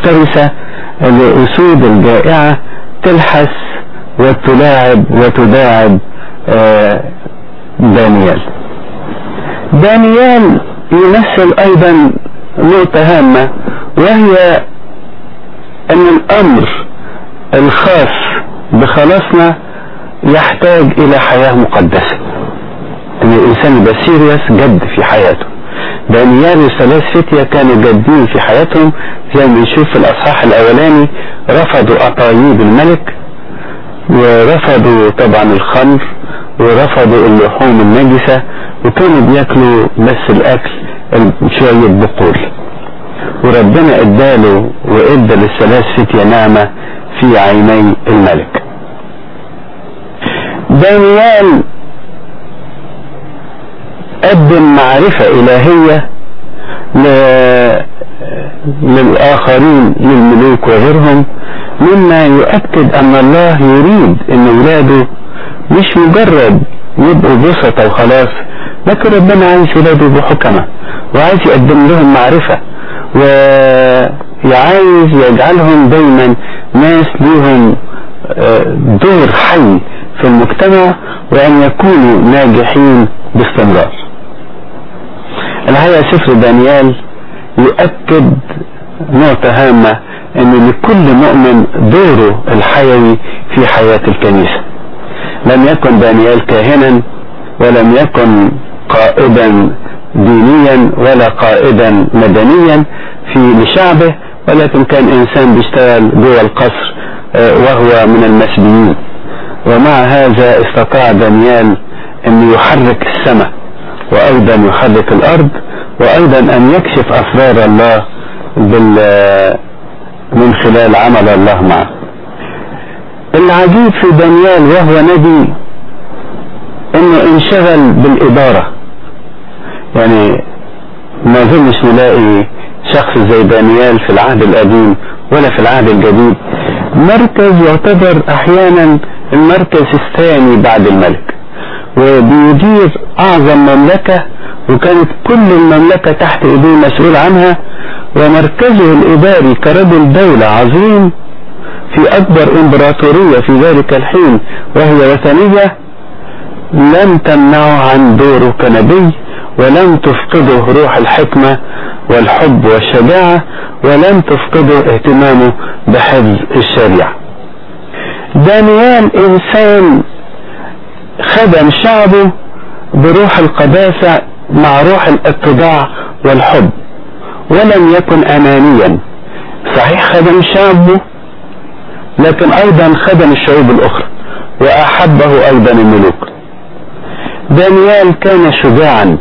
المفترسة الأسود الجائعة تلحس وتلاعب وتداعب آه، دانيال دانيال يمثل أيضا نقطة هامة وهي أن الأمر الخاص بخلاصنا يحتاج إلى حياة مقدسة أن الإنسان يبقى سيريس جد في حياته دانيال وثلاث فتية كانوا جادين في حياتهم زي ما نشوف في الأصحاح الأولاني رفضوا أطايب الملك ورفضوا طبعا الخمر ورفضوا اللحوم النجسة وكانوا بياكلوا بس الأكل شوية بقول وربنا اداله وادى للثلاث فتية نعمة في عيني الملك دانيال قدم معرفة إلهية ل... للآخرين للملوك وغيرهم مما يؤكد أن الله يريد أن أولاده مش مجرد يبقوا بسطة وخلاص لكن ربنا عايز ولاده يبقوا حكمة وعايز يقدم لهم معرفة وعايز يجعلهم دايما ناس ليهم دور حي في المجتمع وأن يكونوا ناجحين باستمرار الحقيقة سفر دانيال يؤكد نقطة هامة أن لكل مؤمن دوره الحيوي في حياة الكنيسة لم يكن دانيال كاهنا ولم يكن قائدا دينيا ولا قائدا مدنيا في لشعبه ولكن كان انسان بيشتغل جوه القصر وهو من المسبيين ومع هذا استطاع دانيال ان يحرك السماء وايضا يحرك الارض وايضا ان يكشف اسرار الله بال من خلال عمل الله معه العجيب في دانيال وهو نبي انه انشغل بالاداره يعني ما اظنش نلاقي شخص زي دانيال في العهد القديم ولا في العهد الجديد مركز يعتبر احيانا المركز الثاني بعد الملك وبيدير اعظم مملكة وكانت كل المملكة تحت ايديه مسؤول عنها ومركزه الاداري كرجل دولة عظيم في اكبر امبراطورية في ذلك الحين وهي وثنية لم تمنعه عن دوره كنبي ولم تفقده روح الحكمة والحب والشجاعة ولم تفقده اهتمامه بحفظ الشريعة دانيال انسان خدم شعبه بروح القداسة مع روح الاتضاع والحب ولم يكن انانيا صحيح خدم شعبه لكن ايضا خدم الشعوب الاخرى واحبه ايضا الملوك دانيال كان شجاعا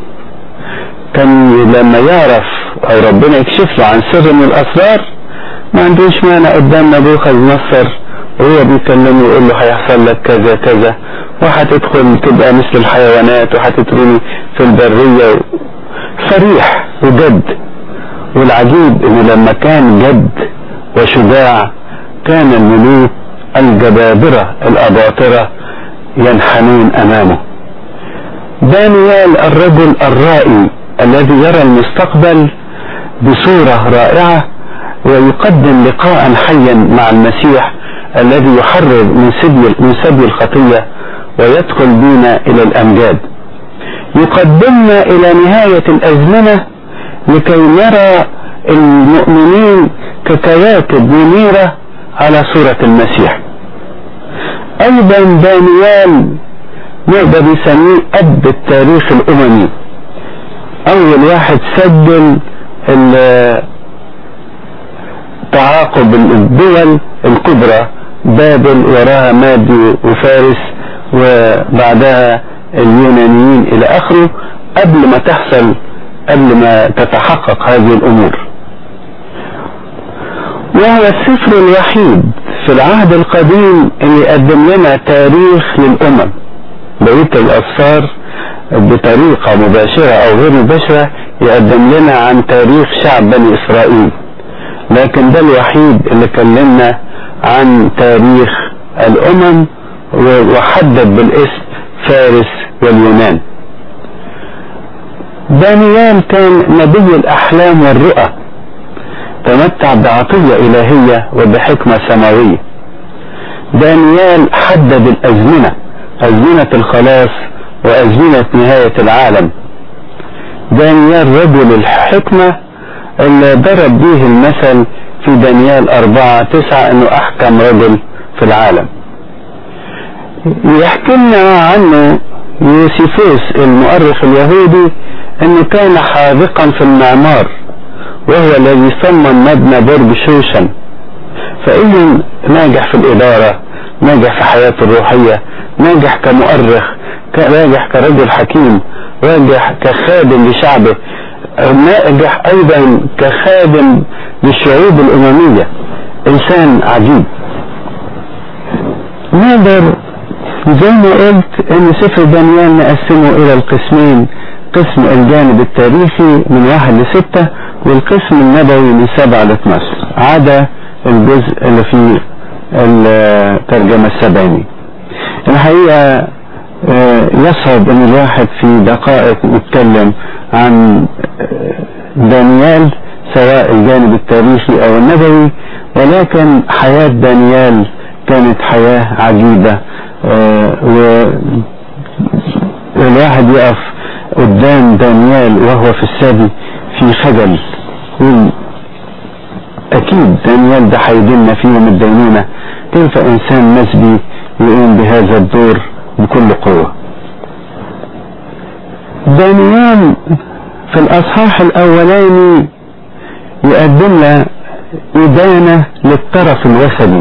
كان لما يعرف او ربنا يكشف له عن سر من الاسرار ما عندوش مانع قدام نبوخذ نصر وهو بيكلمه يقول له هيحصل لك كذا كذا وهتدخل تبقى مثل الحيوانات وهتترمي في البرية صريح وجد والعجيب انه لما كان جد وشجاع كان الملوك الجبابرة الأباطرة ينحنون أمامه دانيال الرجل الرائي الذي يرى المستقبل بصورة رائعة ويقدم لقاء حيا مع المسيح الذي يحرر من سبي من سبي الخطية ويدخل بنا إلى الأمجاد يقدمنا إلى نهاية الأزمنة لكي نرى المؤمنين ككواكب منيرة على صورة المسيح أيضا دانيال نقدر نسميه أب التاريخ الأممي أول واحد سجل تعاقب الدول الكبرى بابل وراها مادي وفارس وبعدها اليونانيين إلى آخره قبل ما تحصل قبل ما تتحقق هذه الأمور وهو السفر الوحيد في العهد القديم اللي يقدم لنا تاريخ للأمم بقية الأسفار بطريقة مباشرة أو غير مباشرة يقدم لنا عن تاريخ شعب بني إسرائيل لكن ده الوحيد اللي كلمنا عن تاريخ الأمم وحدد بالاسم فارس واليونان دانيال كان نبي الأحلام والرؤى يتمتع بعطية إلهية وبحكمة سماوية دانيال حدد الأزمنة أزمنة الخلاص وأزمنة نهاية العالم دانيال رجل الحكمة اللي ضرب به المثل في دانيال أربعة تسعة أنه أحكم رجل في العالم يحكي لنا عنه يوسيفوس المؤرخ اليهودي أنه كان حاذقا في المعمار وهو الذي صمم مبنى برج شوشن فإذا ناجح في الإدارة ناجح في حياته الروحية ناجح كمؤرخ ناجح كرجل حكيم ناجح كخادم لشعبه ناجح أيضا كخادم للشعوب الأممية إنسان عجيب نقدر زي ما قلت ان سفر دانيال نقسمه الى القسمين قسم الجانب التاريخي من واحد لستة والقسم النبوي من سبعة ل 12 عدا الجزء اللي فيه الترجمة السبعيني الحقيقة يصعب ان الواحد في دقائق يتكلم عن دانيال سواء الجانب التاريخي او النبوي ولكن حياة دانيال كانت حياة عجيبة والواحد يقف قدام دانيال وهو في السبي في خجل أكيد دانيال ده هيدلنا في يوم الدينونة كيف إنسان مسبي يقوم بهذا الدور بكل قوة دانيال في الأصحاح الأولاني يقدم لنا إدانة للطرف الوثني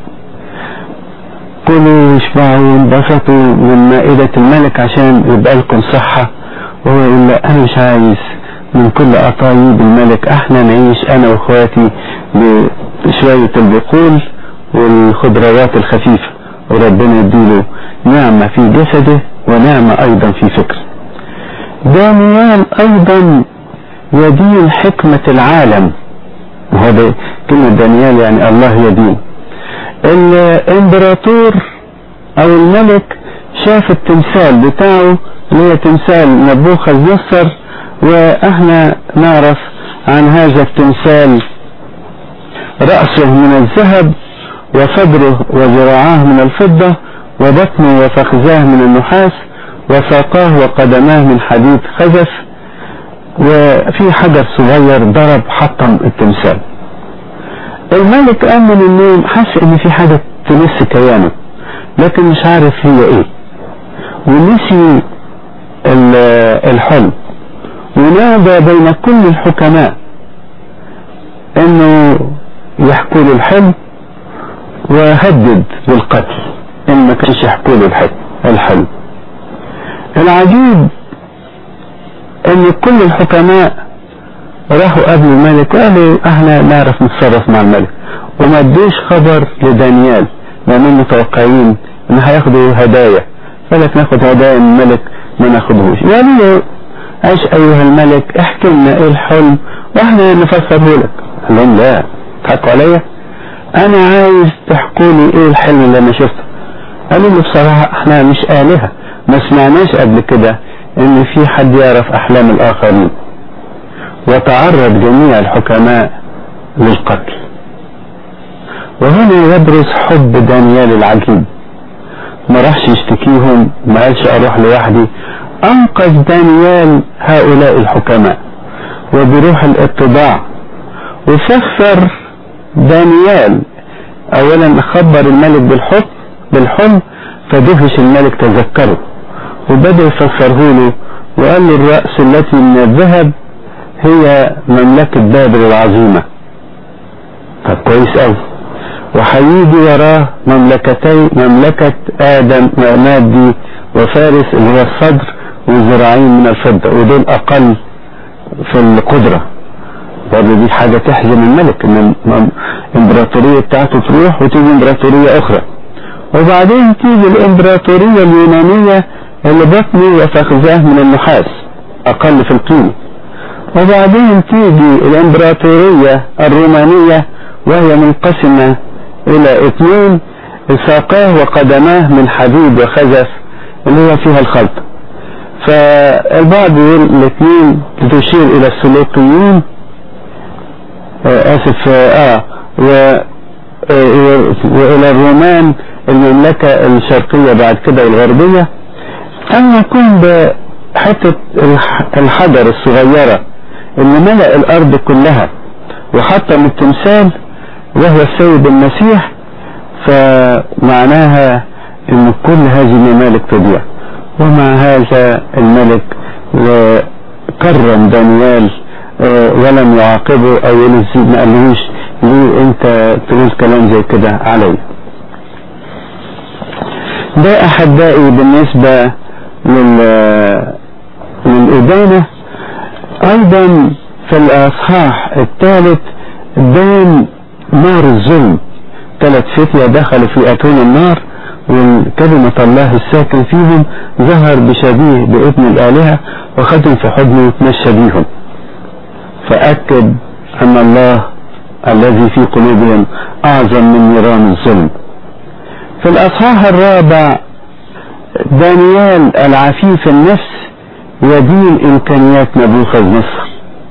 كلوا واشبعوا وانبسطوا من مائدة الملك عشان يبقى لكم صحة وهو يقول لا أنا مش عايز من كل أطايب الملك احنا نعيش أنا وإخواتي بشوية البقول والخضروات الخفيفة وربنا يديله نعمة في جسده ونعمة أيضا في فكره دانيال أيضا يدين حكمة العالم وهذا كلمة دانيال يعني الله يدين الامبراطور او الملك شاف التمثال بتاعه اللي هو تمثال نبوخذ نصر واحنا نعرف عن هذا التمثال رأسه من الذهب وصدره وذراعاه من الفضة وبطنه وفخذاه من النحاس وساقاه وقدماه من حديد خزف وفي حجر صغير ضرب حطم التمثال الملك قام من النوم حس ان في حاجة تمس كيانه لكن مش عارف هي ايه ونسي الحلم ونادى بين كل الحكماء انه يحكوا له الحلم وهدد بالقتل ان ما كانش يحكوا له الحلم الحلم العجيب ان كل الحكماء راحوا قبل الملك وقالوا احنا نعرف نتصرف مع الملك وما ادوش خبر لدانيال لانهم متوقعين ان هياخدوا هدايا فلك ناخد هدايا من الملك ما ناخدهوش قالوا له ايش ايها الملك احكي لنا ايه الحلم واحنا نفسره لك قال لهم لا تضحكوا عليا انا عايز تحكوا لي ايه الحلم اللي انا شفته قالوا له بصراحة احنا مش آلهة ما سمعناش قبل كده ان في حد يعرف احلام الاخرين وتعرض جميع الحكماء للقتل وهنا يبرز حب دانيال العجيب ما راحش يشتكيهم ما قالش اروح لوحدي انقذ دانيال هؤلاء الحكماء وبروح الاتضاع وفسر دانيال اولا خبر الملك بالحب بالحلم فدهش الملك تذكره وبدأ يفسره له وقال له الرأس التي من الذهب هي مملكة بابل العظيمة طب كويس قوي وهيجي وراه مملكتي مملكة آدم مادي وفارس اللي هو الصدر والذراعين من الفضة ودول أقل في القدرة برضه دي حاجة تحزن الملك ان الامبراطورية بتاعته تروح وتيجي امبراطورية أخرى وبعدين تيجي الامبراطورية اليونانية اللي بطنه وفخذاه من النحاس أقل في القيمة وبعدين تيجي الامبراطورية الرومانية وهي منقسمة الى اثنين ساقاه وقدماه من حديد وخزف اللي هي فيها الخلط فالبعض يقول الاثنين تشير الى السلوكيين آه اسف اه و والى الرومان المملكة الشرقية بعد كده والغربية ان يكون بحتة الحجر الصغيرة اللي ملأ الارض كلها وحطم التمثال وهو السيد المسيح فمعناها ان كل هذه الممالك تضيع ومع هذا الملك كرم دانيال ولم يعاقبه او ينزل ما قالوش ليه انت تقول كلام زي كده علي ده احبائي بالنسبة لل للإدانة ايضا في الاصحاح الثالث بين نار الظلم ثلاث فتية دخلوا في اتون النار وكلمة الله الساكن فيهم ظهر بشبيه بابن الآلهة وخدهم في حضنه وتمشى بيهم فأكد أن الله الذي في قلوبهم أعظم من نيران الظلم في الأصحاح الرابع دانيال العفيف النفس يدين إمكانيات نبوخذ نصر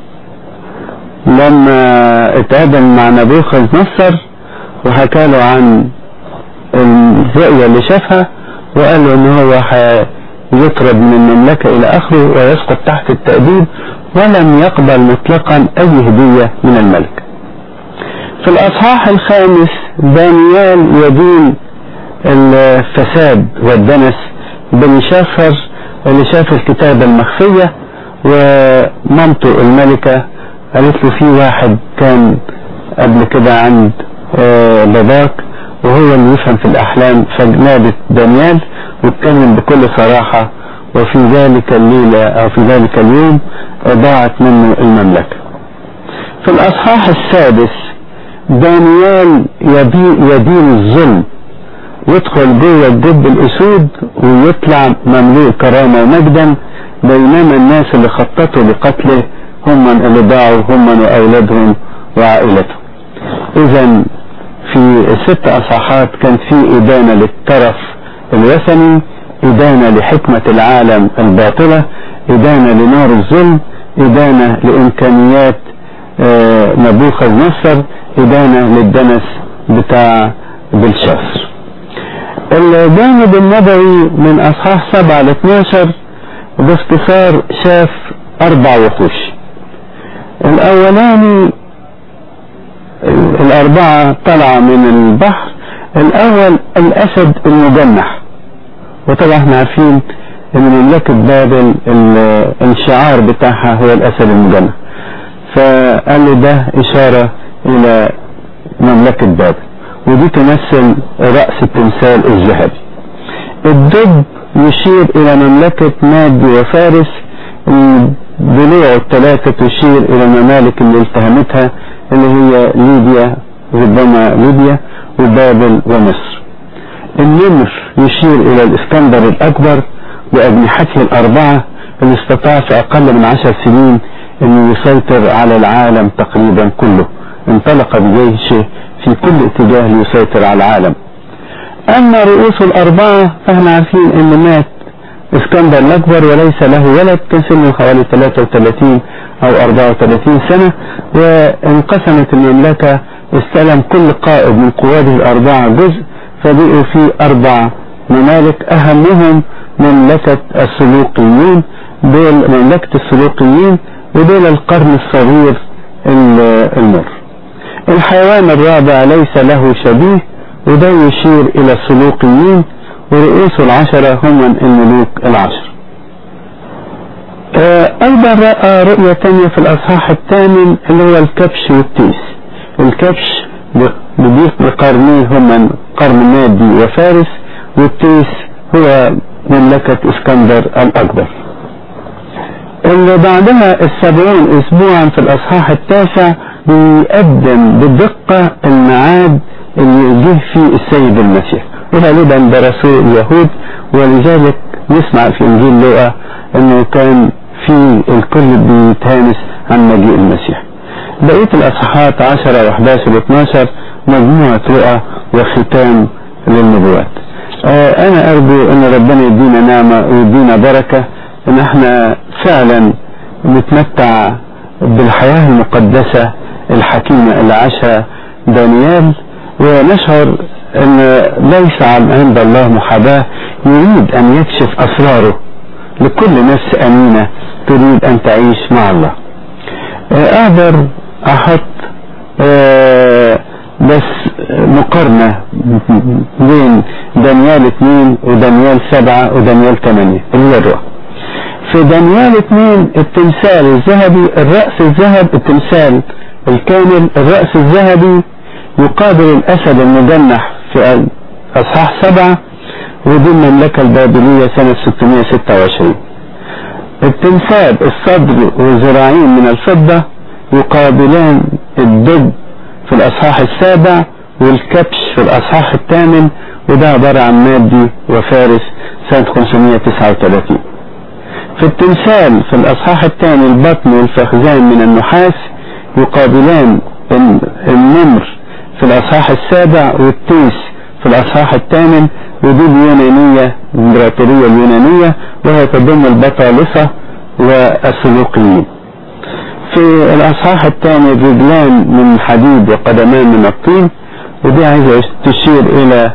لما اتقابل مع نبوخذ نصر وحكى له عن الرؤية اللي شافها وقال له ان هو يطرد من المملكة الى اخره ويسقط تحت التأديب ولم يقبل مطلقا اي هدية من الملك في الاصحاح الخامس دانيال يدين الفساد والدنس بن شافر اللي شاف الكتابة المخفية ومامته الملكة قالت له في واحد كان قبل كده عند باباك وهو اللي يفهم في الأحلام فنادت دانيال واتكلم بكل صراحة وفي ذلك الليلة أو في ذلك اليوم ضاعت منه المملكة في الأصحاح السادس دانيال يدين الظلم يدخل جوه جب الأسود ويطلع مملوء كرامة ومجدا بينما الناس اللي خططوا لقتله هم اللي ضاعوا هم وأولادهم وعائلتهم إذا في الست أصحاحات كان في إدانة للترف الوثني إدانة لحكمة العالم الباطلة إدانة لنار الظلم إدانة لإمكانيات نبوخذ نصر إدانة للدنس بتاع بلشاصر الجانب النبوي من أصحاح 7 ل 12 باختصار شاف أربع وحوش الأولاني الأربعة طلع من البحر الأول الأسد المجنح وطبعا احنا عارفين ان مملكة بابل الشعار بتاعها هو الأسد المجنح فقال له ده إشارة إلى مملكة بابل ودي تمثل رأس التمثال الذهبي الدب يشير إلى مملكة مادي وفارس ضلوعه الثلاثة تشير إلى الممالك اللي التهمتها اللي هي ليبيا ربما ليبيا وبابل ومصر النمر يشير الى الاسكندر الاكبر واجنحته الاربعة اللي استطاع في اقل من عشر سنين انه يسيطر على العالم تقريبا كله انطلق بجيشه في كل اتجاه ليسيطر على العالم اما رؤوس الاربعة فاحنا عارفين ان مات اسكندر الاكبر وليس له ولد كان سنه حوالي 33 او 34 سنة وانقسمت المملكة استلم كل قائد من قواده الاربعة جزء فبقوا في اربع ممالك اهمهم مملكة السلوقيين دول مملكة السلوقيين ودول القرن الصغير المر الحيوان الرابع ليس له شبيه وده يشير الى السلوقيين ورؤوس العشرة هم الملوك العشر ايضا رأى رؤية تانية في الاصحاح الثامن اللي هو الكبش والتيس الكبش بضيق بقرنيه هم قرن مادي وفارس والتيس هو مملكة اسكندر الاكبر اللي بعدها السبعون اسبوعا في الاصحاح التاسع بيقدم بدقة الميعاد اللي جه فيه السيد المسيح وغالبا درسوه اليهود ولذلك نسمع في انجيل لوقا انه كان في الكل بيتهانس عن مجيء المسيح بقية الاصحاحات 10 و11 و12 مجموعة رؤى وختام للنبوات آه انا ارجو ان ربنا يدينا نعمة ويدينا بركة ان احنا فعلا نتمتع بالحياة المقدسة الحكيمة اللي عاشها دانيال ونشعر ان ليس عند الله محاباة يريد ان يكشف اسراره لكل نفس امينة تريد ان تعيش مع الله اقدر احط بس مقارنة بين دانيال اثنين ودانيال سبعة ودانيال ثمانية اللي الرؤى في دانيال اثنين التمثال الذهبي الرأس الذهب التمثال الكامل الرأس الذهبي يقابل الأسد المجنح في أصحاح سبعة ودي المملكة البابلية سنة 626 التمثال الصدر والذراعين من الفضة يقابلان الدب في الأصحاح السابع والكبش في الأصحاح الثامن وده عبارة عن مادي وفارس سنة 539 في التمثال في الأصحاح الثاني البطن والفخذان من النحاس يقابلان النمر في الأصحاح السابع والتيس في الأصحاح الثامن ودي اليونانية الإمبراطورية اليونانية وهي تضم البطالسة والسلوقيين في الأصحاح الثاني الرجلان من حديد وقدمان من الطين ودي عايزة تشير إلى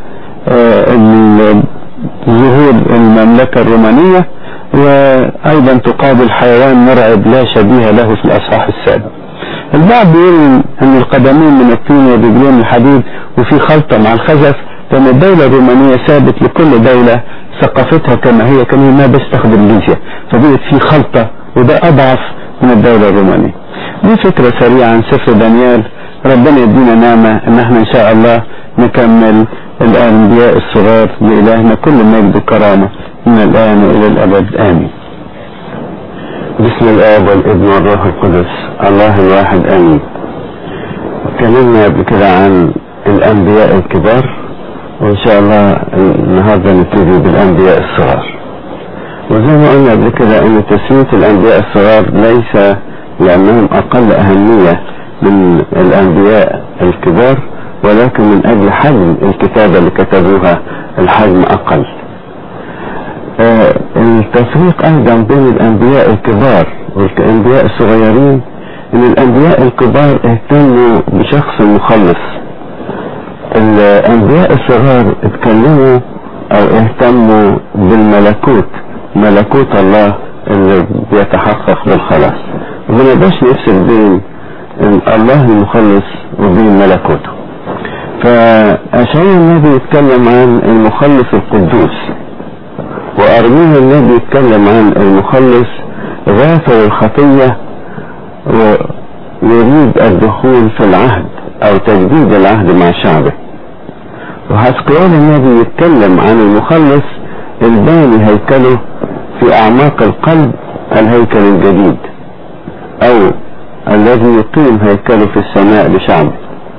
ظهور المملكة الرومانية وأيضا تقابل حيوان مرعب لا شبيه له في الأصحاح السابع البعض بيقول أن القدمين من الطين والرجلين من الحديد وفي خلطة مع الخزف لأن الدولة الرومانية ثابت لكل دولة ثقافتها كما هي كان ما بيستخدم جيزية فبقت في خلطة وده أضعف من الدولة الرومانية دي فكرة سريعة عن سفر دانيال ربنا يدينا نعمة ان احنا ان شاء الله نكمل الانبياء الصغار لالهنا كل مجد وكرامة من الان والى الابد امين بسم الاب والابن والروح القدس الله الواحد امين اتكلمنا قبل كده عن الانبياء الكبار وان شاء الله النهارده نبتدي بالانبياء الصغار وزي ما قلنا قبل كده ان تسمية الانبياء الصغار ليس لانهم اقل اهمية من الانبياء الكبار ولكن من اجل حجم الكتابة اللي كتبوها الحجم اقل آه التفريق ايضا بين الانبياء الكبار والانبياء الصغيرين ان الانبياء الكبار اهتموا بشخص مخلص الانبياء الصغار اتكلموا او اهتموا بالملكوت ملكوت الله اللي بيتحقق بالخلاص وما نقدرش نفصل بين الله المخلص وبين ملكوته فأشعيا النبي يتكلم عن المخلص القدوس وأرميه النبي يتكلم عن المخلص غافر الخطية ويريد الدخول في العهد أو تجديد العهد مع شعبه وحسقيال النبي يتكلم عن المخلص الباني هيكله في أعماق القلب الهيكل الجديد أو الذي يقيم هيكله في السماء لشعبه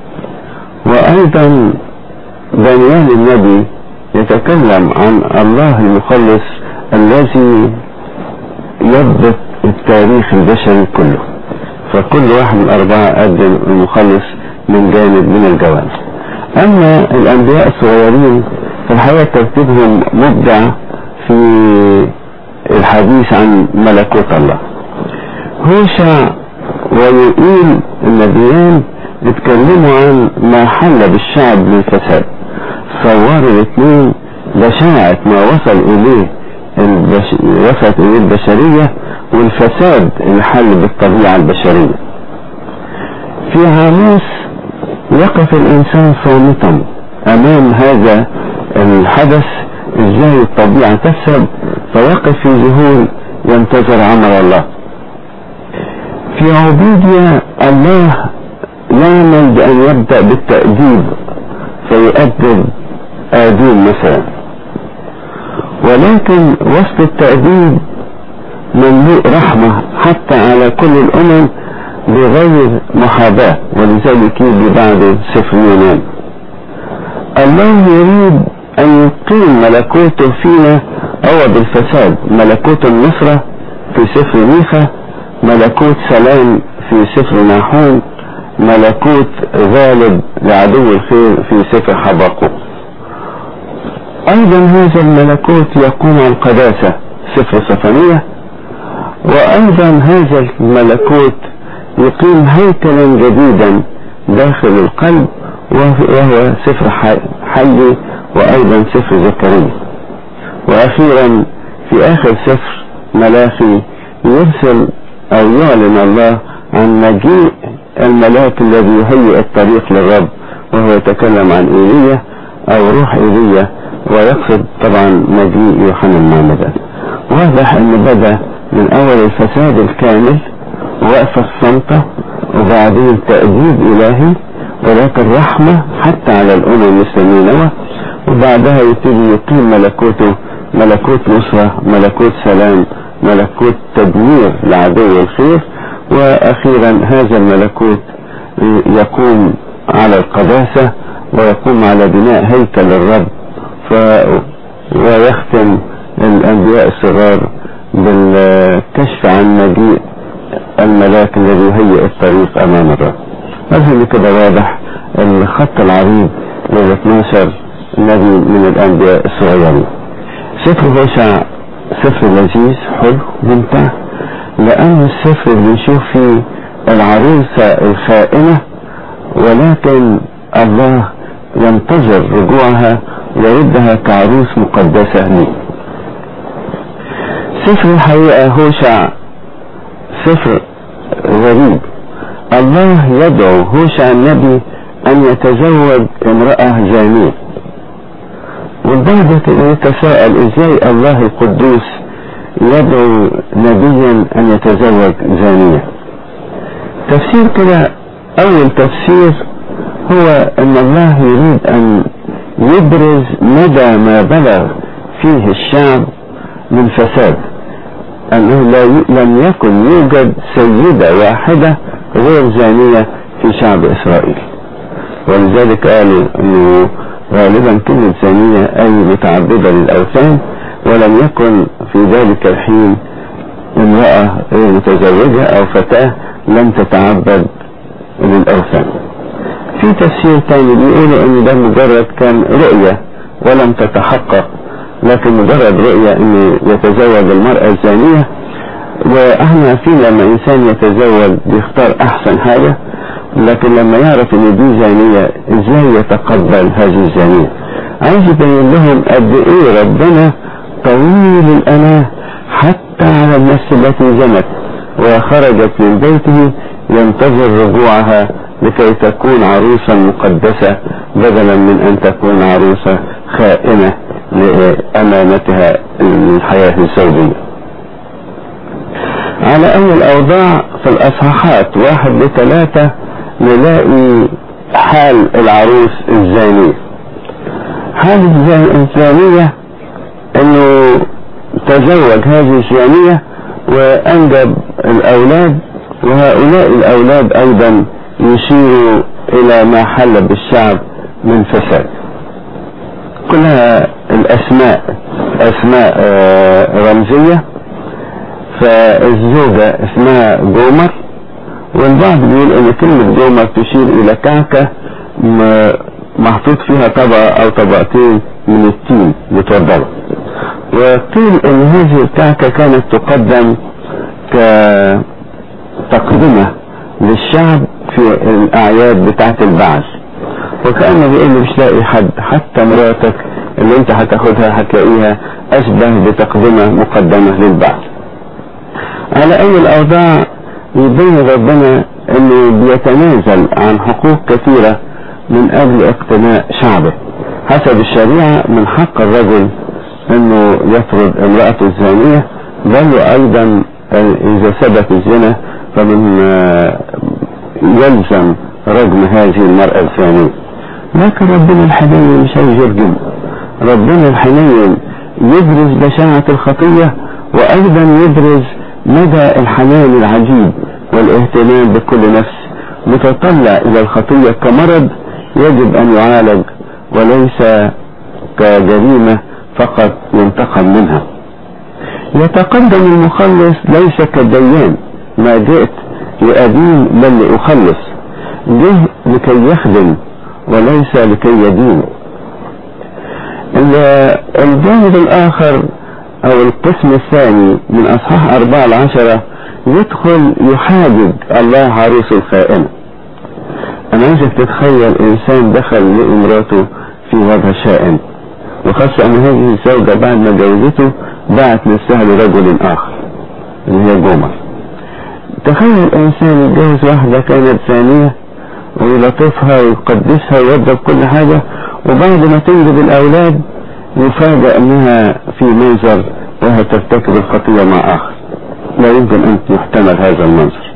وأيضا دانيال النبي يتكلم عن الله المخلص الذي يضبط التاريخ البشري كله فكل واحد من الأربعة قدم المخلص من جانب من الجوانب أما الأنبياء الصغيرين في الحقيقة ترتيبهم مبدع في الحديث عن ملكوت الله هوشع ويقول النبيان اتكلموا عن ما حل بالشعب من فساد صوروا الاثنين بشاعة ما وصل اليه البش... وصلت اليه البشرية والفساد اللي حل بالطبيعة البشرية في عاموس يقف الانسان صامتا امام هذا الحدث ازاي الطبيعة تفسد فيقف في ذهول ينتظر عمل الله في عبودية الله يعمل بأن يبدأ بالتأديب فيؤدب آدين مثلا ولكن وسط التأديب مملوء رحمة حتى على كل الأمم بغير محاباة ولذلك يجي بعد سفر يونان الله يريد أن يقيم ملكوته فينا عوض الفساد ملكوت النصرة في سفر ميخا ملكوت سلام في سفر ناحوم ملكوت غالب لعدو الخير في سفر حبقوق ايضا هذا الملكوت يقوم عن قداسة سفر صفانية وايضا هذا الملكوت يقيم هيكلا جديدا داخل القلب وهو سفر حي وأيضا سفر زكريا وأخيرا في آخر سفر ملاخي يرسل أو يعلن الله عن مجيء الملاك الذي يهيئ الطريق للرب وهو يتكلم عن إيليا أو روح إيليا ويقصد طبعا مجيء يوحنا المعمدان واضح أن بدأ من أول الفساد الكامل وقف الصمتة وبعدين تأديب إلهي ولكن رحمة حتى على الأمم مثل نينوى وبعدها يبتدي يقيم ملكوته ملكوت نصرة ملكوت سلام ملكوت تدمير لعدو الخير وأخيرا هذا الملكوت يقوم على القداسة ويقوم على بناء هيكل الرب ف ويختم الأنبياء الصغار بالكشف عن مجيء الملاك الذي يهيئ الطريق أمام الرب أظن كده واضح الخط العريض لل 12 نبي من الأنبياء الصغيرين سفر هوشع سفر لذيذ حلو ممتع لأن السفر بنشوف فيه العروسة الخائنة ولكن الله ينتظر رجوعها ويردها كعروس مقدسة ليه سفر الحقيقة هوشع سفر غريب الله يدعو هوشع النبي أن يتزوج امرأة زانية والبعض يتساءل ازاي الله القدوس يدعو نبيا ان يتزوج زانية تفسير كده اول تفسير هو ان الله يريد ان يبرز مدى ما بلغ فيه الشعب من فساد انه لا ي... لم يكن يوجد سيدة واحدة غير زانية في شعب اسرائيل ولذلك قالوا انه غالبا كلمة زانية أي متعبدة للأوثان ولم يكن في ذلك الحين امرأة غير متزوجة أو فتاة لم تتعبد للأوثان في تفسير تاني بيقولوا ان ده مجرد كان رؤية ولم تتحقق لكن مجرد رؤية ان يتزوج المرأة الزانية واحنا عارفين لما انسان يتزوج بيختار احسن حاجة لكن لما يعرف ان دي زانية ازاي يتقبل هذه الزانية عايز يبين لهم قد ايه ربنا طويل الاناه حتى على النفس التي زنت وخرجت من بيته ينتظر رجوعها لكي تكون عروسا مقدسة بدلا من ان تكون عروسة خائنة لامانتها الحياة الزوجية على اي الاوضاع في الاصحاحات واحد لثلاثة نلاقي حال العروس الزانية حال الزانية انه تزوج هذه الزانية وانجب الاولاد وهؤلاء الاولاد ايضا يشيروا الى ما حل بالشعب من فساد كلها الاسماء اسماء رمزية فالزوجة اسمها جومر والبعض بيقول ان كلمة جومر تشير الى كعكة محطوط فيها طبقة او طبقتين من التين متوضبة وقيل ان هذه الكعكة كانت تقدم كتقدمة للشعب في الاعياد بتاعت البعث وكأنه بيقول لي مش لاقي حد حتى مراتك اللي انت هتاخدها هتلاقيها اشبه بتقدمة مقدمة للبعث على اي الاوضاع يبين ربنا انه بيتنازل عن حقوق كثيرة من اجل اقتناء شعبه حسب الشريعة من حق الرجل انه يطرد امرأته الزانية بل ايضا اذا ثبت الزنا فمن يلزم رجم هذه المرأة الزانية لكن ربنا الحنين مش هيجرجم ربنا الحنين يبرز بشاعة الخطية وايضا يبرز مدى الحنان العجيب والاهتمام بكل نفس متطلع الى الخطية كمرض يجب ان يعالج وليس كجريمة فقط ينتقم منها يتقدم المخلص ليس كالديان ما جئت لأدين بل لأخلص جه لكي يخدم وليس لكي يدين الجانب الآخر أو القسم الثاني من أصحاح أربعة العشرة يدخل يحاجج الله عروسه الخائنة انا عايزك تتخيل انسان دخل لامراته في وضع شائن وخاصة ان هذه الزوجة بعد ما جوزته باعت نفسها لرجل اخر اللي هي جمر تخيل انسان يتجوز واحدة كانت ثانية ويلطفها ويقدسها ويوضب كل حاجة وبعد ما تنجب الاولاد يفاجأ انها في منظر وهي ترتكب الخطية مع اخر لا يمكن ان يحتمل هذا المنظر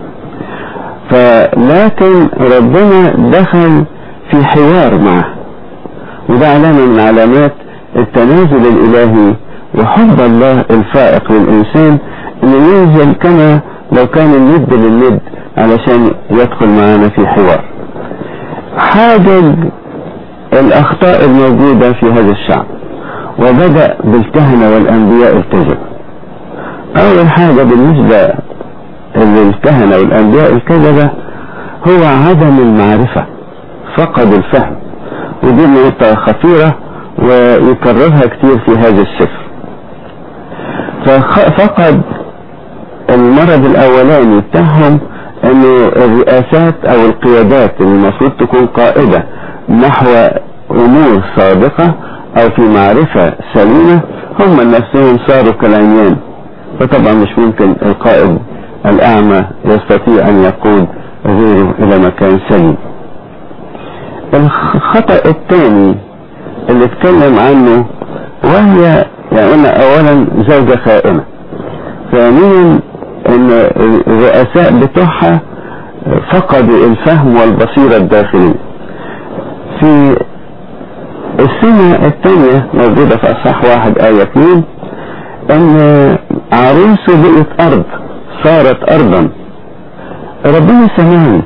فلكن ربنا دخل في حوار معه وده علامة من علامات التنازل الالهي وحب الله الفائق للانسان انه ينزل كما لو كان الند للند علشان يدخل معنا في حوار حاجج الاخطاء الموجودة في هذا الشعب وبدأ بالكهنة والانبياء الكذب اول حاجة بالنسبة للكهنة والانبياء الكذبة هو عدم المعرفة فقد الفهم ودي نقطة خطيرة ويكررها كتير في هذا السفر ففقد المرض الاولاني بتاعهم انه الرئاسات او القيادات اللي المفروض تكون قائدة نحو امور سابقة او في معرفة سليمة هم نفسهم صاروا كالعميان فطبعا مش ممكن القائد الاعمى يستطيع ان يقود غيره الى مكان سليم الخطأ الثاني اللي اتكلم عنه وهي يعني قلنا اولا زوجة خائنة ثانيا ان الرؤساء بتوعها فقدوا الفهم والبصيرة الداخلية في السنة الثانية موجودة في اصح واحد آية اثنين ان عروسه بقت ارض صارت ارضا ربنا سماوي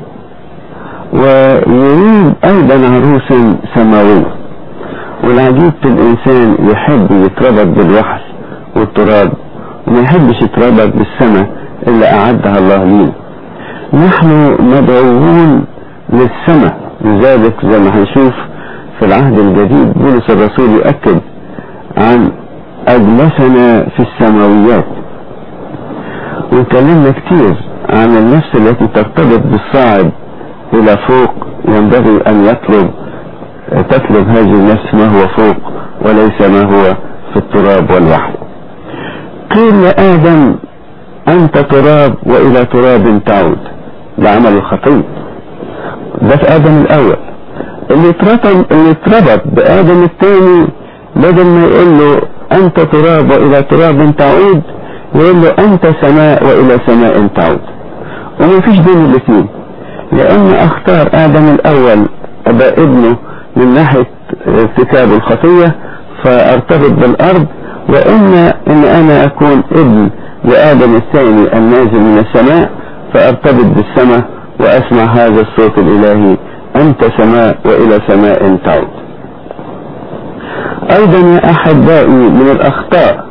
ويريد ايضا عروسا سماوية والعجيب في الانسان يحب يتربط بالوحل والتراب وما يحبش يتربط بالسماء اللي اعدها الله لينا نحن مدعوون للسماء لذلك زي ما هنشوف في العهد الجديد بولس الرسول يؤكد عن اجلسنا في السماويات واتكلمنا كتير عن النفس التي ترتبط بالصاعد الى فوق ينبغي ان يطلب تطلب هذه النفس ما هو فوق وليس ما هو في التراب والوحل قيل لآدم أنت تراب وإلى تراب تعود ده عمل الخطية ده في آدم الأول اللي اتربط اللي اتربط بآدم الثاني بدل ما يقول له أنت تراب وإلى تراب تعود يقول له أنت سماء وإلى سماء تعود وما فيش بين الاثنين لأن اختار آدم الأول أبا ابنه من ناحية ارتكاب الخطية فارتبط بالأرض وإما إن أنا أكون ابن لآدم الثاني النازل من السماء فارتبط بالسماء وأسمع هذا الصوت الإلهي أنت سماء وإلى سماء تعود أيضا يا أحبائي من الأخطاء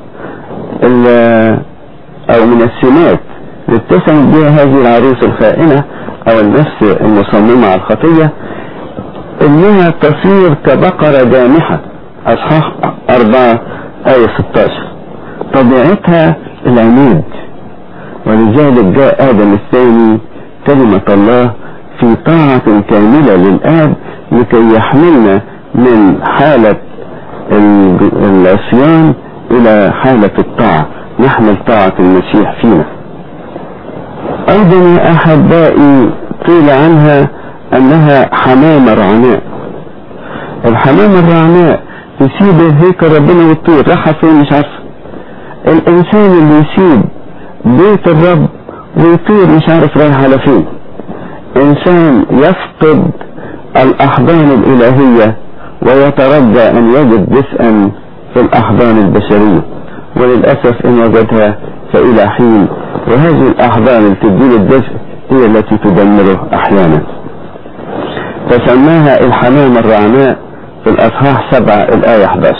أو من السمات اللي اتسمت بها هذه العروس الخائنة أو النفس المصممة على الخطية إنها تصير كبقرة جامحة أصحاح أربعة آية 16 طبيعتها العنيد ولذلك جاء آدم الثاني كلمة الله في طاعة كاملة للآب لكي يحملنا من حالة العصيان إلى حالة الطاعة نحمل طاعة المسيح فينا أيضا يا أحبائي قيل عنها أنها حمامة رعناء الحمامة الرعناء تسيب هيكل ربنا والطير راحة فين مش عارفة الإنسان اللي يسيب بيت الرب ويطير مش عارف رايح على فين إنسان يفقد الأحضان الإلهية ويترجى أن يجد دفئا في الأحضان البشرية وللأسف إن وجدها فإلى حين وهذه الأحضان اللي تدين الدفء هي التي تدمره أحيانا فسماها الحمام الرعناء في الأصحاح سبعة الآية 11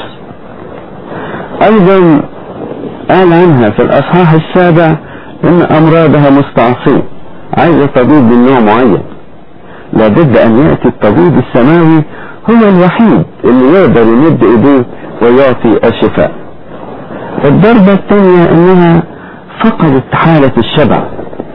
أيضا قال عنها في الأصحاح السابع إن أمراضها مستعصية عايزة طبيب من نوع معين لابد أن يأتي الطبيب السماوي هو الوحيد اللي يقدر يمد إيديه ويعطي الشفاء الضربة الثانية إنها فقدت حالة الشبع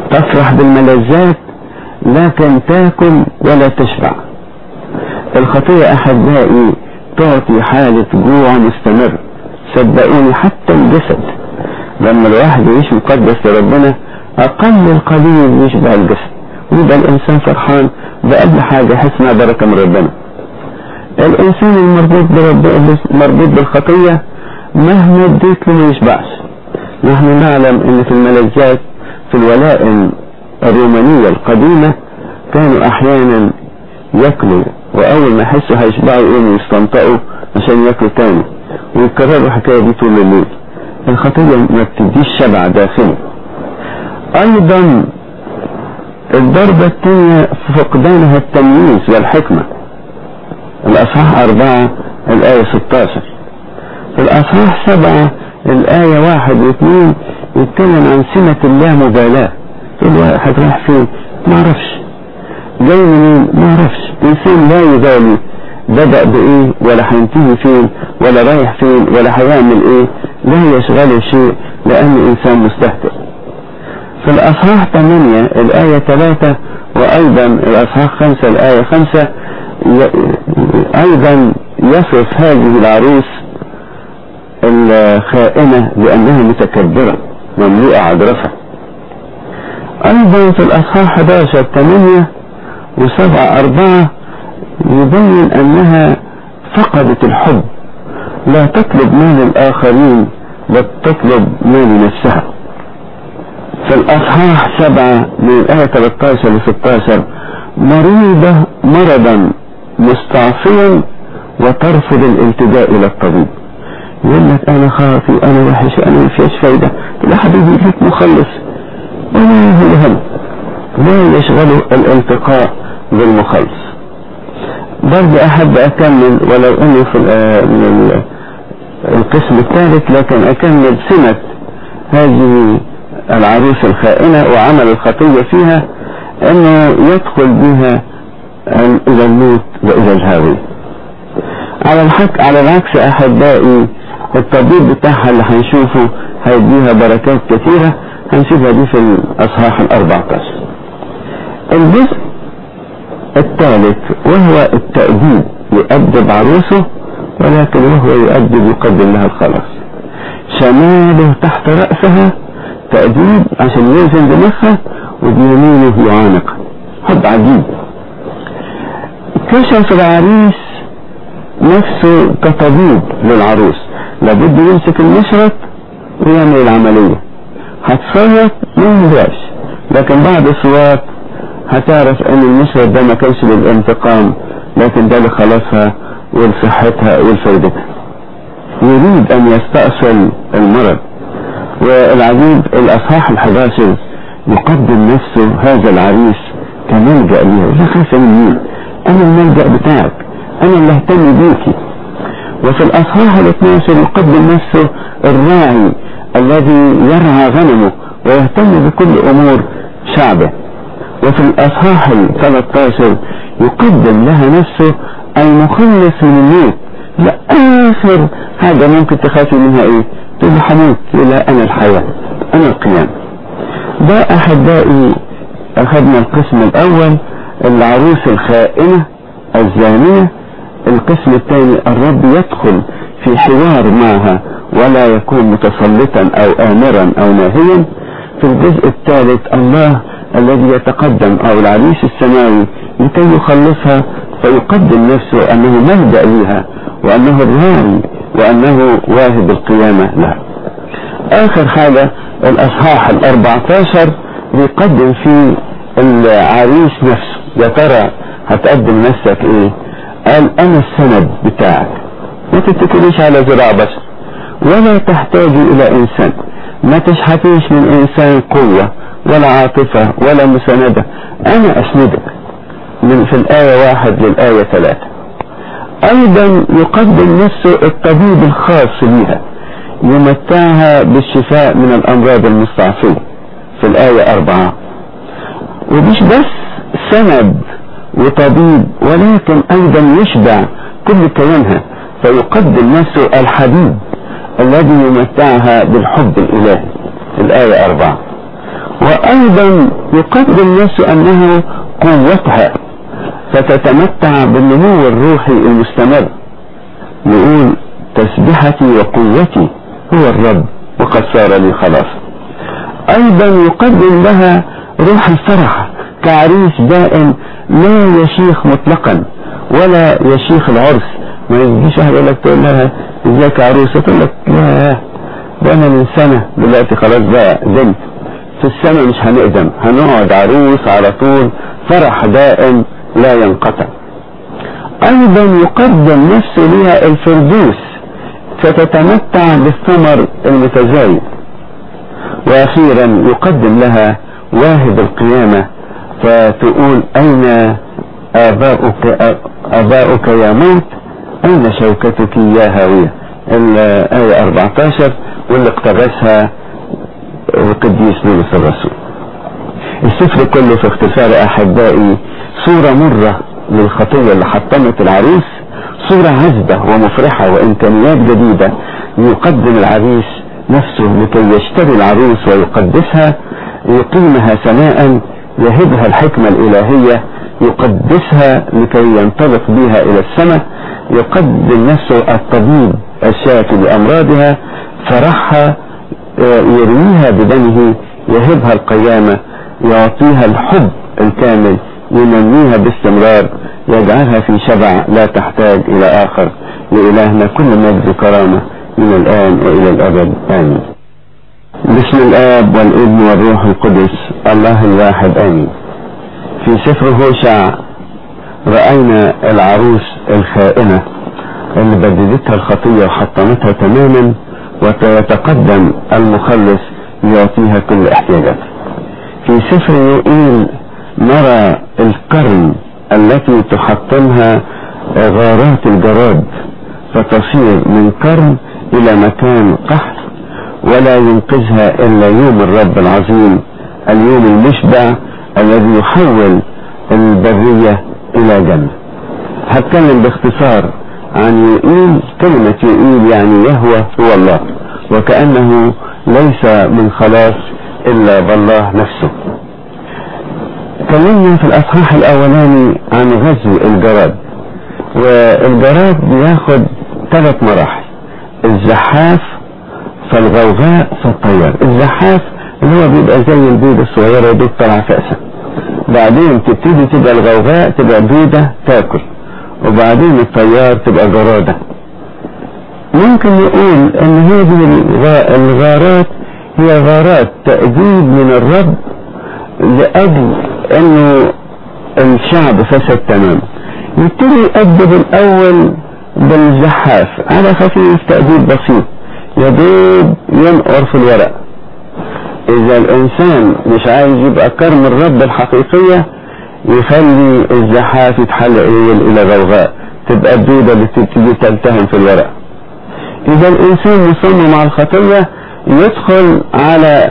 تفرح بالملذات لكن تاكل ولا تشبع الخطية أحبائي تعطي حالة جوع مستمر صدقوني حتى الجسد لما الواحد يعيش مقدس لربنا أقل القليل يشبع الجسد ويبقى الإنسان فرحان بأقل حاجة يحس بركة من ربنا الإنسان المربوط برب مربوط بالخطية مهما اديت له ما يشبعش نحن نعلم ان في الملذات في الولائم الرومانية القديمة كانوا احيانا ياكلوا واول ما يحسوا هيشبعوا يقوموا يستنطقوا عشان ياكلوا تاني ويكرروا الحكاية دي طول الليل الخطية ما بتديش شبع داخلي ايضا الضربة الثانية في فقدانها التمييز والحكمة الاصحاح اربعة الاية 16 في الاصحاح سبعة الاية واحد واثنين يتكلم عن سمة اللامبالاة الواحد راح فين ما اعرفش جاي منين ما اعرفش انسان لا يبالي بدأ بايه ولا هينتهي فين ولا رايح فين ولا هيعمل ايه لا يشغله شيء لانه انسان مستهتر في الاصحاح 8 الاية 3 وايضا الاصحاح 5 الاية 5 ايضا يصف هذه العروس الخائنة لانها متكبرة مملوءة عجرفة ايضا في الاصحاح 11 8 و7 4 يبين انها فقدت الحب لا تطلب مال الاخرين بل تطلب مال نفسها في الاصحاح 7 من الايه 13 ل 16 مريضة مرضا مستعصيا وترفض الالتجاء الى الطبيب يقول لك انا خاطي انا وحش انا ما فيش فايدة لا حبيبي ليك مخلص ولا هو هم لا يشغله الالتقاء بالمخلص برضه احب اكمل ولو انه في من القسم الثالث لكن اكمل سمة هذه العروس الخائنة وعمل الخطية فيها انه يدخل بها الى الموت والى الهاوية على الحق على العكس احبائي الطبيب بتاعها اللي هنشوفه هيديها بركات كثيرة هنشوفها دي في الاصحاح الاربعتاشر الجزء الثالث وهو التأديب يؤدب عروسه ولكن وهو يؤدب يقدم لها الخلاص شماله تحت رأسها تأديب عشان يوزن دماغها وبيمينه يعانق حب عجيب كشف العريس نفسه كطبيب للعروس لابد يمسك المشرط ويعمل العملية هتصوت ما يهداش لكن بعد الصوات هتعرف ان المشرط ده ما كانش للانتقام لكن ده لخلاصها ولصحتها ولفائدتها يريد ان يستأصل المرض والعجيب الاصحاح ال11 يقدم نفسه هذا العريس كملجأ ليه لا خايفة من مين انا الملجأ بتاعك انا اللي اهتم بيكي وفي الاصحاح ال12 يقدم نفسه الراعي الذي يرعى غنمه ويهتم بكل امور شعبه وفي الاصحاح ال13 يقدم لها نفسه المخلص من الموت لا اخر حاجة ممكن تخافي منها ايه تقول له حموت لا انا الحياة انا القيام ده احبائي اخذنا القسم الاول العروس الخائنة الزانية القسم الثاني الرب يدخل في حوار معها ولا يكون متسلطا او امرا او ناهيا في الجزء الثالث الله الذي يتقدم او العريس السماوي لكي يخلصها فيقدم نفسه انه ملجأ لها وانه الراعي وانه واهب القيامة لها اخر حاجة الاصحاح الاربعتاشر بيقدم فيه العريس نفسه يا ترى هتقدم نفسك ايه قال انا السند بتاعك ما تتكليش على ذراع بشر ولا تحتاج الى انسان ما تشحتيش من انسان قوة ولا عاطفة ولا مساندة انا اسندك من في الاية واحد للاية ثلاثة ايضا يقدم نفسه الطبيب الخاص بها يمتعها بالشفاء من الامراض المستعصية في الاية اربعة ومش بس سند وطبيب ولكن ايضا يشبع كل كيانها فيقدم نفسه الحبيب الذي يمتعها بالحب الالهي الاية اربعة وأيضا يقدم نفسه أنه قوتها فتتمتع بالنمو الروحي المستمر يقول تسبحتي وقوتي هو الرب وقد صار لي خلاص أيضا يقدم لها روح الفرح كعريس دائم لا يشيخ مطلقا ولا يشيخ العرس ما يجيش واحد يقول لك تقول لها ازيك يا عروسه تقول لك لا ده انا من سنه دلوقتي خلاص بقى زنت في السنه مش هنقدم هنقعد عروس على طول فرح دائم لا ينقطع ايضا يقدم نفسه لها الفردوس فتتمتع بالثمر المتزايد واخيرا يقدم لها واهب القيامه فتقول اين اباؤك اباؤك يا موت أين شوكتك يا هاوية الآية 14 واللي اقتبسها القديس بولس الرسول السفر كله في اختصار أحبائي صورة مرة للخطية اللي حطمت العريس صورة عذبة ومفرحة وإمكانيات جديدة يقدم العريس نفسه لكي يشتري العروس ويقدسها يقيمها سماء يهبها الحكمة الإلهية يقدسها لكي ينطلق بها إلى السماء يقدم نفسه الطبيب الشافي لأمراضها فرحها يرويها بدمه يهبها القيامة يعطيها الحب الكامل ينميها باستمرار يجعلها في شبع لا تحتاج إلى آخر لإلهنا كل مجد كرامة من الآن وإلى الأبد آمين بسم الآب والابن والروح القدس الله الواحد آمين في سفر هوشع رأينا العروس الخائنة اللي بددتها الخطية وحطمتها تماما ويتقدم المخلص ليعطيها كل احتياجاتها في سفر يوئيل نرى القرن التي تحطمها غارات الجراد فتصير من قرن الى مكان قحط ولا ينقذها الا يوم الرب العظيم اليوم المشبع الذي يحول البرية الى جنة هتكلم باختصار عن يوئيل كلمة يوئيل يعني يهوى هو الله وكأنه ليس من خلاص إلا بالله نفسه تكلمنا في الأصحاح الأولاني عن غزو الجراد والجراد بياخد ثلاث مراحل الزحاف فالغوغاء فالطيار الزحاف اللي هو بيبقى زي البيضة الصغيرة دي طالعة فأسا بعدين تبتدي تبقى الغوغاء تبقى بيضة تاكل وبعدين الطيار تبقى جرادة ممكن نقول ان هذه الغارات هي غارات تأديب من الرب لأجل انه الشعب فسد تماما يبتدي يأدب الأول بالزحاف على خفيف تأديب بسيط يدوب ينقر في الورق إذا الإنسان مش عايز يبقى كرم الرب الحقيقية يخلي الزحاف يتحل إلى غوغاء تبقى الدودة اللي تبتدي تلتهم في الورق إذا الإنسان مصمم على الخطية يدخل على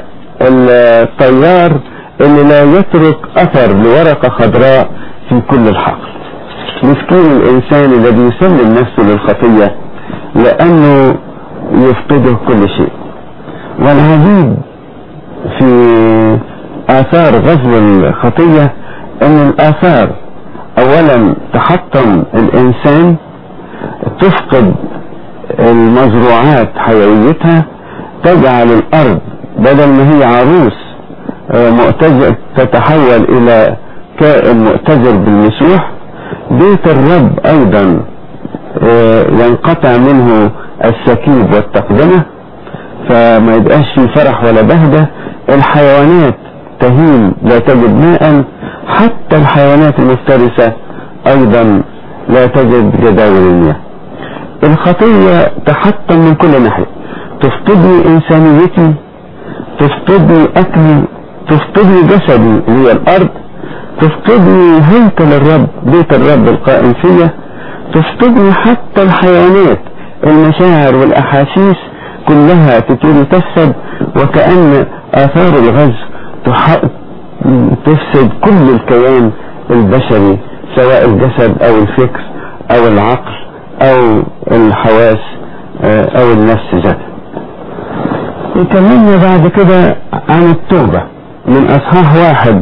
الطيار اللي لا يترك أثر لورقة خضراء في كل الحقل مسكين الإنسان الذي يسلم نفسه للخطية لأنه يفقده كل شيء والعجيب في آثار غزو الخطية أن الآثار أولا تحطم الإنسان تفقد المزروعات حيويتها تجعل الأرض بدل ما هي عروس مؤتزر تتحول إلى كائن مؤتزر بالمسوح بيت الرب أيضا ينقطع منه السكيب والتقدمة فما يبقاش في فرح ولا بهجة الحيوانات تهين لا تجد ماء حتى الحيوانات المفترسة أيضا لا تجد جداول المياه الخطية تحطم من كل ناحية تفقدني إنسانيتي تفقدني أكلي تفقدني جسدي هي الأرض تفقدني هيكل الرب بيت الرب القائم فيا تفقدني حتى الحيوانات المشاعر والأحاسيس كلها تبتدي تفسد وكأن آثار الغزو تفسد كل الكيان البشري سواء الجسد أو الفكر أو العقل أو الحواس أو النفس ذاتها يكلمنا بعد كده عن التوبة من اصحاح واحد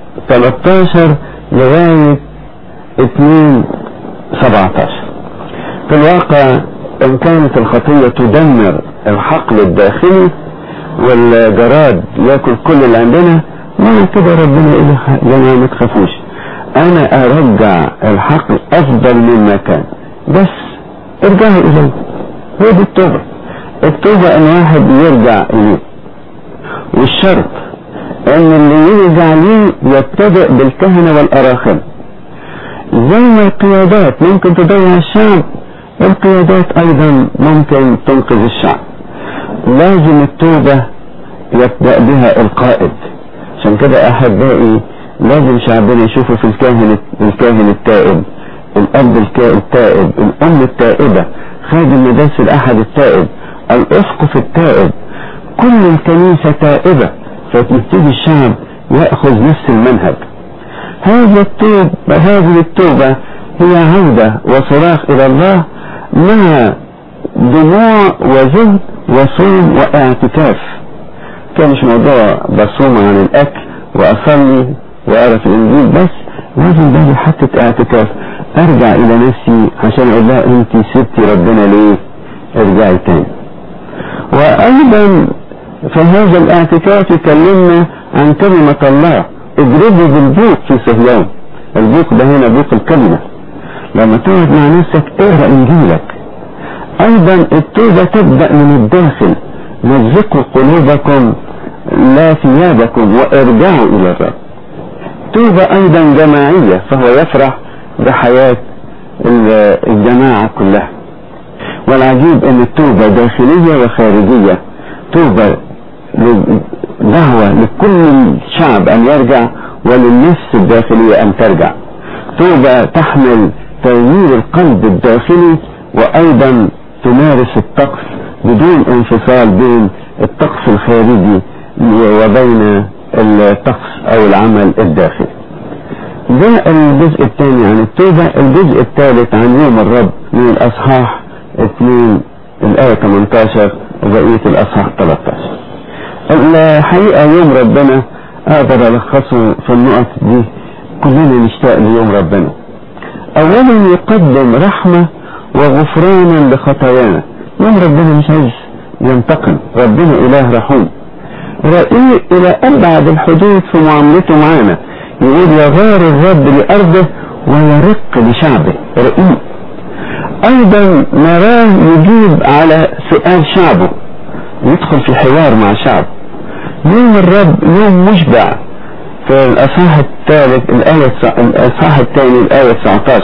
13 لغاية 2 17 في الواقع ان كانت الخطية تدمر الحقل الداخلي والجراد ياكل كل اللي عندنا ما كده ربنا يقول يا جماعة ما تخافوش انا ارجع الحقل افضل مما كان بس ارجعوا اليه هي دي التوبة التوبة ان واحد يرجع اليه والشرط ان اللي يرجع ليه يبتدئ بالكهنة والاراخنة زي ما القيادات ممكن تضيع الشعب القيادات ايضا ممكن تنقذ الشعب لازم التوبة يبدأ بها القائد عشان كده احبائي لازم شعبنا يشوفوا في الكاهن الكاهن التائب الاب التائب الام التائبة خادم مدرس الاحد التائب الاسقف التائب كل الكنيسة تائبة فتبتدي الشعب يأخذ نفس المنهج هذا التوب هذه التوبة هي عودة وصراخ إلى الله مع دموع وزهد وصوم واعتكاف كان مش موضوع بصوم عن الأكل وأصلي وأقرأ في الإنجيل بس لازم بالي حتة اعتكاف أرجع إلى نفسي عشان أقول لها أنت سبتي ربنا ليه؟ ارجعي تاني وأيضا في هذا الاعتكاف يكلمنا عن كلمة الله اضربوا بالبوق في صهيون البوق ده هنا بوق الكلمة لما تقعد مع نفسك اقرا انجيلك ايضا التوبة تبدأ من الداخل مزقوا قلوبكم لا ثيابكم وارجعوا الى الرب توبة ايضا جماعية فهو يفرح بحياة الجماعة كلها والعجيب ان التوبة داخلية وخارجية توبة دعوة لكل الشعب ان يرجع وللنفس الداخلية ان ترجع توبة تحمل تغيير القلب الداخلي وايضا تمارس الطقس بدون انفصال بين الطقس الخارجي وبين الطقس او العمل الداخلي ده الجزء الثاني عن التوبة الجزء الثالث عن يوم الرب من الاصحاح 2 الايه 18 وبقية الاصحاح 13 الحقيقة يوم ربنا اقدر الخصه في النقط دي كلنا نشتاق ليوم ربنا اولا يقدم رحمة وغفرانا لخطايانا يوم ربنا مش عايز ينتقم ربنا اله رحوم رقيق الى ابعد الحدود في معاملته معانا يقول يغار الرب لارضه ويرق لشعبه رقيق ايضا نراه يجيب على سؤال شعبه يدخل في حوار مع شعب يوم الرب يوم مشبع في الاصحاح الثالث الايه الاصحاح الثاني الايه 19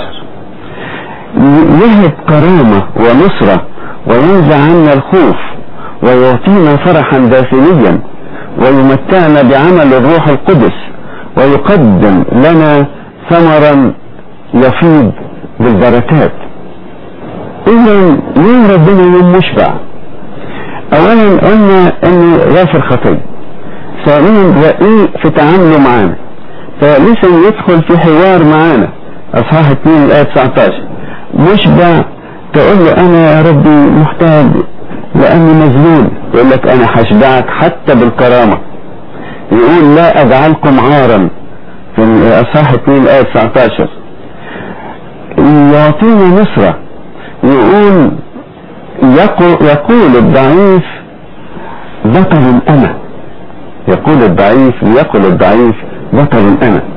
يهب كرامه ونصره وينزع عنا الخوف ويعطينا فرحا داخليا ويمتعنا بعمل الروح القدس ويقدم لنا ثمرا يفيض بالبركات اذا يوم ربنا يوم مشبع اولا قلنا انه غافر خطيه ثانيا رقيق في تعامله معانا ثالثا يدخل في حوار معانا اصحاح 2 الايه 19 مشبع تقول له انا يا ربي محتاج لاني مذلول يقول لك انا هشبعك حتى بالكرامه يقول لا اجعلكم عارا في اصحاح 2 الايه 19 يعطينا نصره يقول يقول الضعيف بطل انا يقول الضعيف يقول الضعيف بطل انا